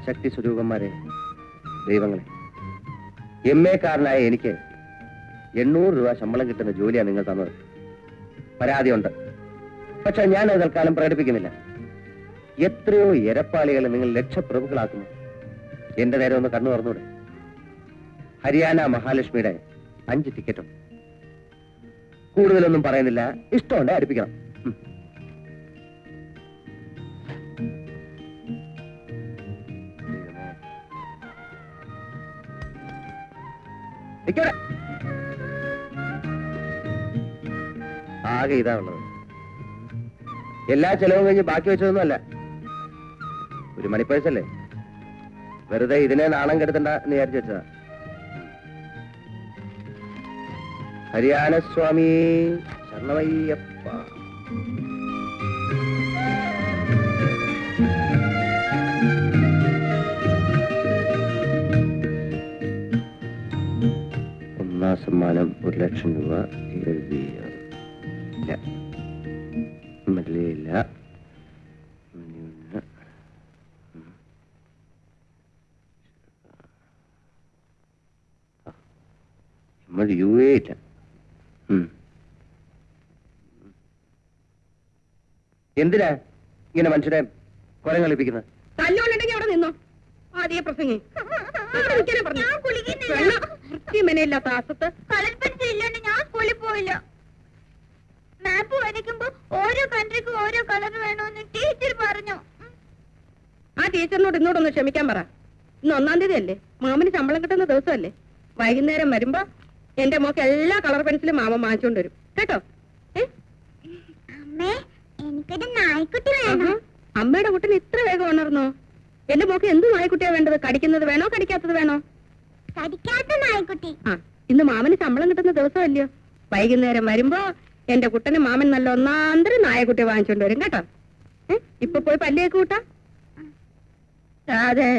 ശക്തി സ്വരൂപന്മാരെ ദൈവങ്ങളെ M A കാരനായ എനിക്ക് എണ്ണൂറ് രൂപ ശമ്പളം കിട്ടുന്ന ജോലിയാണ് നിങ്ങൾ തന്നത് പരാതിയുണ്ട് പക്ഷെ ഞാൻ അത് തൽക്കാലം പ്രകടിപ്പിക്കുന്നില്ല എത്രയോ എരപ്പാളികളെ നിങ്ങൾ ലക്ഷപ്രഭുക്കളാക്കുന്നു എന്റെ നേരെ ഒന്ന് കണ്ണു തുറന്നൂടെ ഹരിയാന മഹാലക്ഷ്മിയുടെ അഞ്ച് ടിക്കറ്റും കൂടുതലൊന്നും പറയുന്നില്ല ഇഷ്ടമുണ്ട് അടുപ്പിക്കണം ഉം. നിക്കവിടെ. ആകെ ഇതാ ഉള്ളത് എല്ലാ ചെലവും കഴിഞ്ഞ് ബാക്കി വെച്ചതൊന്നുമല്ല ഒരു മണിപ്പേഴ്സല്ലേ വെറുതെ ഇതിനെ നാണം കെടുത്തണ്ട എന്ന് വിചാരിച്ചു വെച്ചതാ ഹരിയാന സ്വാമി ശരണമയ്യപ്പ ഒന്നാം സമ്മാനം ഒരു ലക്ഷം രൂപ എഴുതിയ ഇല്ല മെല്ലിയില്ല മെല്ലിയില്ല. ഉം. ആ. നമ്മൾ യു എ ഇല്ല ഉം. എന്തിനാ ഇങ്ങനെ മനുഷ്യരെ കൊലം കളിപ്പിക്കുന്നത് തല്ലുകൊള്ളുണ്ടെങ്കിൽ അവിടെ നിന്നോ ആദ്യ പ്രസംഗി അവിടെ നിൽക്കാനാ പറഞ്ഞത്. വെള്ളം വൃത്തിമെനയില്ലാത്ത ആസത്ത് കളർ പെൻസിൽ ഇല്ലാണ്ട് ഞാൻ സ്കൂളിൽ പോയില്ല മാപ്പ് വരയ്ക്കുമ്പോ ഓരോ കൺട്രിക്കും ഓരോ കളർ വേണമെന്ന് ടീച്ചർ പറഞ്ഞു ആ ടീച്ചറിനോട് ഇന്നോടൊന്ന് ക്ഷമിക്കാൻ പറ ഇന്ന് ഒന്നാം തീയതി അല്ലേ മാമന് ശമ്പളം കിട്ടുന്ന ദിവസമല്ലേ വൈകുന്നേരം വരുമ്പോ എന്റെ മോക്ക് എല്ലാ കളർ പെൻസിലും മാമൻ വാങ്ങിച്ചോണ്ട് വരും കേട്ടോ ഏ? അമ്മേ എനിക്കൊരു നായ്ക്കുട്ടി ആഹാ. അമ്മയുടെ കുട്ടിന് ഇത്ര വേഗം ഉണർന്നോ എന്റെ മോക്ക് എന്ത് നായ്ക്കുട്ടിയാ വേണ്ടത് കടിക്കുന്നത് വേണോ കടിക്കാത്തത് വേണോ കടിക്കാത്ത നായ്ക്കുട്ടി ആ ഇന്ന് മാമന് ശമ്പളം കിട്ടുന്ന ദിവസമല്ലയോ വൈകുന്നേരം വരുമ്പോ എന്റെ കുട്ടന് മാമൻ നല്ല ഒന്നാന്തരം നായക്കുട്ടി വാങ്ങിച്ചോണ്ട് വരും കേട്ടോ ഏ? ഇപ്പൊ പോയി പല്ലിയൊക്കെ കൂട്ടാ രാധേ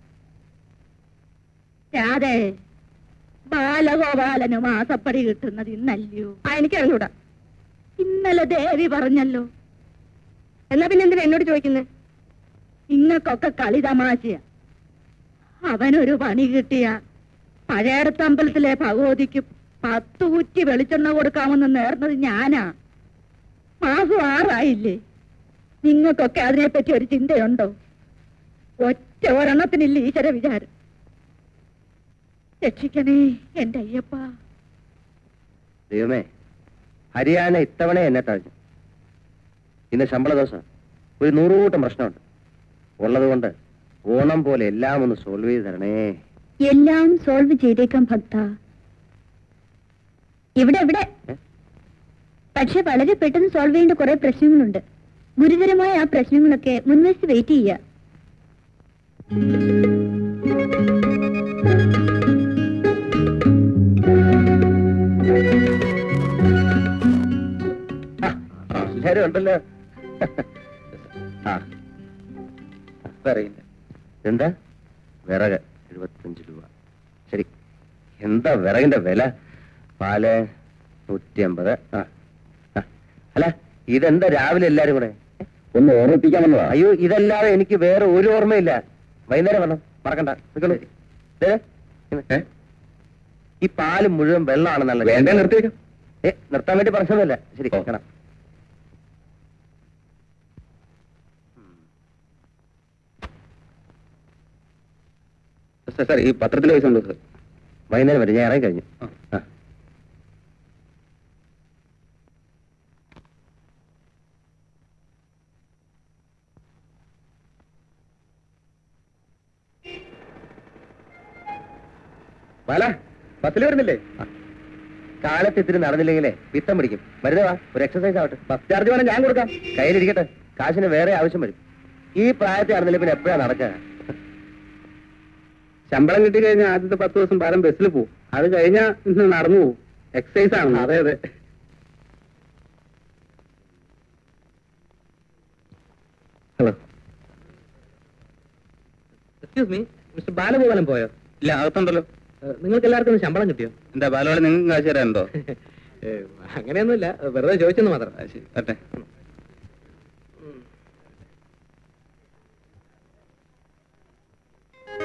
രാധേ ബാലഗോപാലന് മാസപ്പടി കിട്ടുന്നത് ഇന്നല്ലയോ ആ എനിക്ക് അറിഞ്ഞൂടാ ഇന്നലെ ദേവി പറഞ്ഞല്ലോ എന്നാ പിന്നെ എന്തിനാ എന്നോട് ചോദിക്കുന്നത് ഇങ്ങക്കൊക്കെ കളി തമാശയാ അവനൊരു പണി കിട്ടിയ പഴയടത്തമ്പലത്തിലെ ഭഗവതിക്ക് പത്ത് കുറ്റി വെളിച്ചെണ്ണ കൊടുക്കാമെന്ന് നേർന്നത് ഞാനാ മാസം ആറായില്ലേ നിങ്ങൾക്കൊക്കെ അതിനെപ്പറ്റി ഒരു ചിന്തയുണ്ടോ ഒറ്റ ഒരെണ്ണത്തിനില്ല ഈശ്വര വിചാരം രക്ഷിക്കണേ എന്റെ അയ്യപ്പ ദൈവമേ ഹരിയാന ഇത്തവണ എന്നെ തഴഞ്ഞു ഇന്ന് ശമ്പള ദിവസം ഒരു നൂറുകൂട്ടം പ്രശ്നമുണ്ട് ഉള്ളത് കൊണ്ട് ഓണം പോലെ എല്ലാം ഒന്ന് സോൾവ് ചെയ്ത് തരണേ എല്ലാം സോൾവ് ചെയ്തേക്കാം ഭക്ത ഇവിടെ ഇവിടെ ഏ? പക്ഷെ വളരെ പെട്ടെന്ന് സോൾവ് ചെയ്യേണ്ട കുറെ പ്രശ്നങ്ങളുണ്ട് ഗുരുതരമായ ആ പ്രശ്നങ്ങളൊക്കെ മുൻവശത്ത് വെയിറ്റ് ചെയ്യുക ആ, എല്ലാരും ഉണ്ടല്ലോ ആ അറിയില്ല എന്താ വിറക് എഴുപത്തഞ്ച് രൂപ ശരി എന്താ വിറകിന്റെ വില പാല് നൂറ്റി അമ്പത് ആ ആ. അല്ല ഇതെന്താ രാവിലെ എല്ലാരും കൂടെ ഒന്ന് ഓർമ്മിപ്പിക്കാൻ വന്നതാ അയ്യോ ഇതല്ലാതെ എനിക്ക് വേറെ ഒരു ഓർമ്മയില്ല വൈകുന്നേരം വരണം മറക്കണ്ട നിൽക്കണു ദേ, ഇന്ന്. ഈ പാല് മുഴുവൻ വെള്ളമാണെന്നല്ല വേണ്ടേ നിർത്തിയേക്കാം ഏ നിർത്താൻ വേണ്ടി പറഞ്ഞതല്ല ശരി ഓ. കാണാം സാർ സാർ ഈ പത്രത്തിൽ പൈസ ഉണ്ടോ സാർ വൈകുന്നേരം വരെ ഞാൻ ഇറങ്ങി കഴിഞ്ഞു ആ. ആ. ബാല ബസ്സിൽ വരുന്നില്ലേ കാലത്ത് ഇത്തിരി നടന്നില്ലെങ്കിലേ പിത്തം പിടിക്കും വരുന്നേ വാ ഒരു എക്സസൈസ് ആവട്ടെ ബസ് ചാർജ് വേണം ഞാൻ കൊടുക്കാം കയ്യിലിരിക്കട്ടെ കാശിന് വേറെ ആവശ്യം വരും ഈ പ്രായത്തിൽ നടന്നില്ല പിന്നെ എപ്പോഴാ നടക്കുക ശമ്പളം കിട്ടി കഴിഞ്ഞാൽ ആദ്യത്തെ പത്ത് ദിവസം ബാലം ബസ്സിൽ പോകും അത് കഴിഞ്ഞാൽ ഇന്ന് നടന്നു പോകും എക്സസൈസ് ആണ് അതെ അതെ hello excuse me mister Balagopalan പോയോ ഇല്ല അകത്തുണ്ടല്ലോ ഏഹ്, നിങ്ങൾക്ക് എല്ലാവർക്കും ശമ്പളം കിട്ടിയോ എന്താ ബാലവാളി നിങ്ങൾക്ക് കാശ് തരാനുണ്ടോ ഏഹ്, അങ്ങനെയൊന്നുമില്ല വെറുതെ ചോദിച്ചെന്ന് മാത്രം പറ്റേ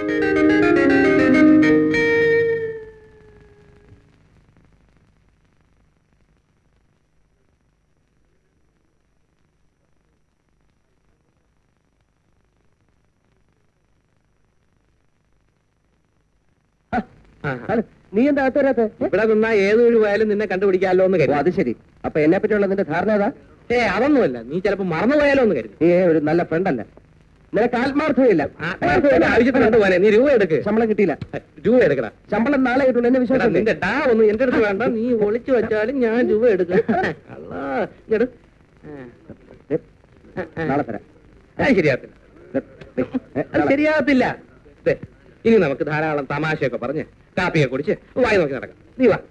ആ, അല്ല, നീ എന്താ അകത്ത് വരാത്തെ? ഏ? ഇവിടെ നിന്നാ ഏത് വഴി പോയാലും നിന്നെ കണ്ടുപിടിക്കാമല്ലോ എന്ന് ഓ, കരുതി അത് ശരി അപ്പൊ എന്നെ പറ്റിയുള്ള നിന്റെ ധാരണ ഏതാ ഏ അതൊന്നുമല്ല നീ ചിലപ്പോ മറന്നു പോയാലോ എന്ന് കരുതി നീ ഒരു നല്ല ഫ്രണ്ടല്ല നിനക്ക് ആത്മാർത്ഥതയില്ല ആത്മാർത്ഥതയുടെ ആവശ്യത്തിന് കണ്ടു പോനെ നീ രൂപ എടുക്ക് ശമ്പളം കിട്ടിയില്ല രൂപ എടുക്കടാ ശമ്പളം നാളെ കിട്ടുള്ളൂ എന്നെ എടാ, വിശ്വാസം നിന്റെ ഡാ ഒന്നും എന്റെ അടുത്ത് വേണ്ട നീ ഒളിച്ചു വെച്ചാലും ഞാൻ രൂപ എടുക്കും അല്ലാ, ഇങ്ങട്. ആ, ആ, ആ. നാളെ തരാം അത് ശരിയാകത്തില്ല ദേ, ദേ, ഏ, അത് നാളെ. ശരിയാകത്തില്ല ദേ, ഇനി നമുക്ക് ധാരാളം തമാശയൊക്കെ പറഞ്ഞ് കാപ്പിയൊക്കെ കുടിച്ച് വായി നോക്കി നടക്കാം നീ വാ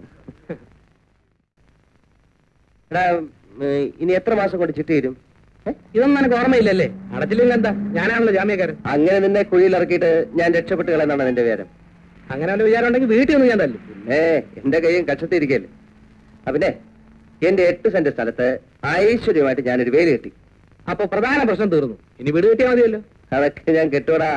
എടാ ഏ, ഇനി എത്ര മാസം കൊണ്ട് ചിട്ടി തരും ഏ? ഇതൊന്നും എനിക്ക് ഓർമ്മയില്ലല്ലേ അടച്ചില്ലെങ്കിൽ എന്താ ഞാനാണല്ലോ ജാമ്യക്കാരൻ അങ്ങനെ നിന്നെ കുഴിയിൽ ഇറക്കിയിട്ട് ഞാൻ രക്ഷപ്പെട്ട് കളയെന്നാണ് നിന്റെ വിചാരം അങ്ങനെ വല്ല വിചാരം ഉണ്ടെങ്കിൽ വീട്ടിൽ നിന്ന് ഞാൻ തല്ലും ഏ എന്റെ കൈയും കക്ഷത്തിരിക്കല്ലേ അതിനെ എന്റെ എട്ട് സെന്റ് സ്ഥലത്ത് ഐശ്വര്യമായിട്ട് ഞാനൊരു വേലി കെട്ടി അപ്പൊ പ്രധാന പ്രശ്നം തീർന്നു ഇനി വീട് കിട്ടിയാൽ മതിയല്ലോ അതൊക്കെ ഞാൻ കെട്ടൂടാ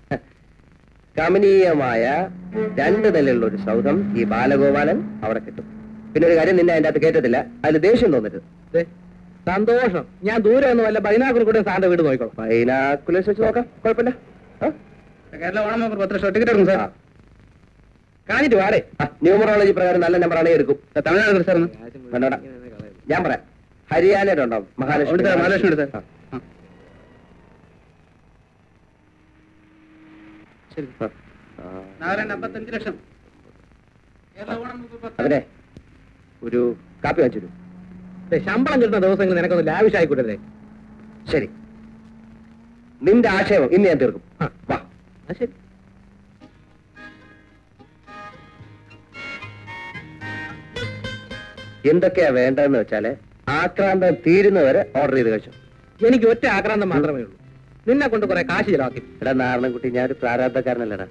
കമനീയമായ രണ്ട് നിലയുള്ള ഒരു സൗധം ഈ ബാലഗോപാലൻ അവിടെ കിട്ടും പിന്നെ ഒരു കാര്യം നിന്നെ അതിന്റെ അകത്ത് കേട്ടത്തില്ല അതിൽ ദേഷ്യം തോന്നരുത് ദേ, സന്തോഷം ഞാൻ ദൂരെ ഒന്നും വല്ല ബൈനാക്കുർ കൂടെ സാറിന്റെ വീട് നോക്കിക്കോളാം ബൈനാക്കുലേഴ്സ് വെച്ച് നോക്കാം കുഴപ്പമില്ല ആ? കേരള ഓണം ഓഫർ പത്ത് ലക്ഷം ടിക്കറ്റ് എടുക്കും സാർ ആ. കാണിട്ട് വാടേ ആ, ന്യൂമറോളജി പ്രകാരം നല്ല നമ്പറാണേ എടുക്കും തമിഴ്നാട് സാർ വേണ്ടോടാ ഞാൻ പറയാം ഹരിയാനയുടെ ഉണ്ടോ മഹാലക്ഷ്മി ഉണ്ട് സാർ, മഹാലക്ഷ്മി ഉണ്ട് സാർ. ആ. ശരി ആ. ആ. നാല് അമ്പത്തഞ്ച് ലക്ഷം കേരള ഓണം ഓഫർ പത്ത് അതിനെ ഒരു കാപ്പി വാങ്ങിച്ചു ദേ, ശമ്പളം കിട്ടുന്ന ദിവസങ്ങൾ നിനക്കൊന്ന് ലാവിഷായിക്കൂടല്ലേ ശരി നിന്റെ ആശയം ഇന്ന് ഞാൻ തീർക്കും ആ. വാ അത് ശരി എന്തൊക്കെയാ വേണ്ടതെന്ന് വെച്ചാല് ആക്രാന്തം തീരുന്നവരെ ഓർഡർ ചെയ്ത് കഴിച്ചു എനിക്ക് ഒറ്റ ആക്രാന്തം മാത്രമേ ഉള്ളൂ നിന്നെ കൊണ്ട് കുറെ കാശ് ചിലവാക്കി എടാ നാരണൻകുട്ടി ഞാനൊരു പ്രാരാബ്ധക്കാരനല്ലടാ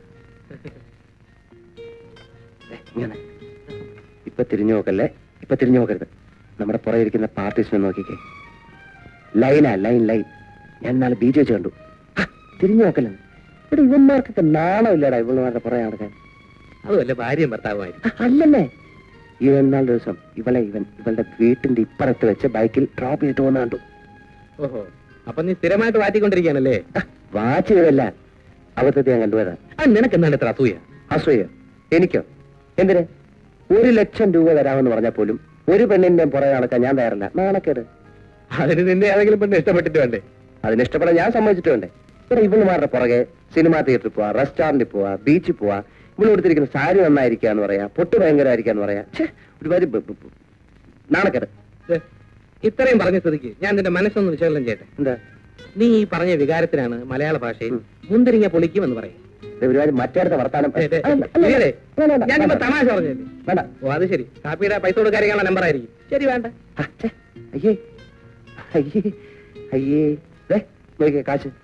ദേ, ഇങ്ങനെ. ഇപ്പൊ തിരിഞ്ഞു നോക്കല്ലേ ഇപ്പൊ തിരിഞ്ഞു നോക്കരുത് നമ്മുടെ പുറകെ ഇരിക്കുന്ന പാർട്ടീസിനെ നോക്കിക്കേ ലൈനാ ലൈൻ ലൈൻ ഞാൻ നാളെ ബി ജെ കണ്ടു ആ, തിരിഞ്ഞു നോക്കല്ലേ ഇവിടെ ഇവന്മാർക്കൊക്കെ നാണമില്ലടാ ഇവന്മാരുടെ പുറകെ നടക്കാൻ അത് വല്ല ഭാര്യയും ഭർത്താവുമായിരിക്കും ആ, അല്ലല്ലേ ഇവൻ നാല് ദിവസം ഇവളെ ഇവൻ ഇവളുടെ വീട്ടിന്റെ ഇപ്പുറത്ത് വെച്ച് ബൈക്കിൽ ഡ്രോപ്പ് ചെയ്തിട്ട് പോകുന്ന കണ്ടു ഓഹോ അപ്പൊ നീ സ്ഥിരമായിട്ട് വാറ്റിക്കൊണ്ടിരിക്കാനല്ലേ ആ, വാച്ച് ചെയ്തല്ല അബദ്ധത്തെ ഞാൻ കണ്ടുപോയതാ അത് നിനക്ക് എന്താണ് ഇത്ര അസൂയ അസൂയ എനിക്കോ എന്തിന് ഒരു ലക്ഷം രൂപ തരാമെന്ന് പറഞ്ഞാൽ പോലും ഒരു പെണ്ണിന്റെ പുറകെ നടക്കാൻ ഞാൻ തയ്യാറല്ല നാണക്കേട് അതിന് നിന്നെ ഏതെങ്കിലും പെണ്ണ് ഇഷ്ടപ്പെട്ടിട്ട് വേണ്ടേ അതിന് ഇഷ്ടപ്പെടാൻ ഞാൻ സമ്മതിച്ചിട്ട് വേണ്ടേ ഇവിടെ ഇവളുമാരുടെ പുറകെ സിനിമാ തിയേറ്ററിൽ പോവാ റെസ്റ്റോറന്റിൽ പോവാ ബീച്ചിൽ പോവാ ഇവിടെ കൊടുത്തിരിക്കുന്ന സാരി നന്നായിരിക്കാന്ന് പറയാ പൊട്ട് ഭയങ്കരമായിരിക്കാന്ന് പറയാ ഛെ, ഒരുപാട് ബ- ബ- ബ- നാണക്കേട് ദേ, ഇത്രയും പറഞ്ഞ സ്ഥിതിക്ക് ഞാൻ നിന്റെ മനസ്സൊന്ന് വിശകലനം ചെയ്യട്ടെ എന്താ നീ ഈ പറഞ്ഞ വികാരത്തിനാണ് മലയാള ഭാഷയിൽ ഉം. മുന്തിരിങ്ങ പൊളിക്കുമെന്ന് പറയും ഇത് ഒരുപാട് മറ്റേടത്തെ വർത്താനം ദേ, ദേ, അല്ല, അല്ല, ഇല്ലേ? വേണ്ട, വേണ്ട, ഞാനിപ്പോ വേണ്ട. തമാശ പറഞ്ഞല്ലേ വേണ്ട ഓ അത് ശരി കാപ്പിയുടെ പൈസ കൊടുക്കാനുള്ള നമ്പർ ആയിരിക്കും ശരി വേണ്ട ആ, ഛെ, അയ്യേ അയ്യേ അയ്യേ ദേ, നോക്കിക്കേ കാശ്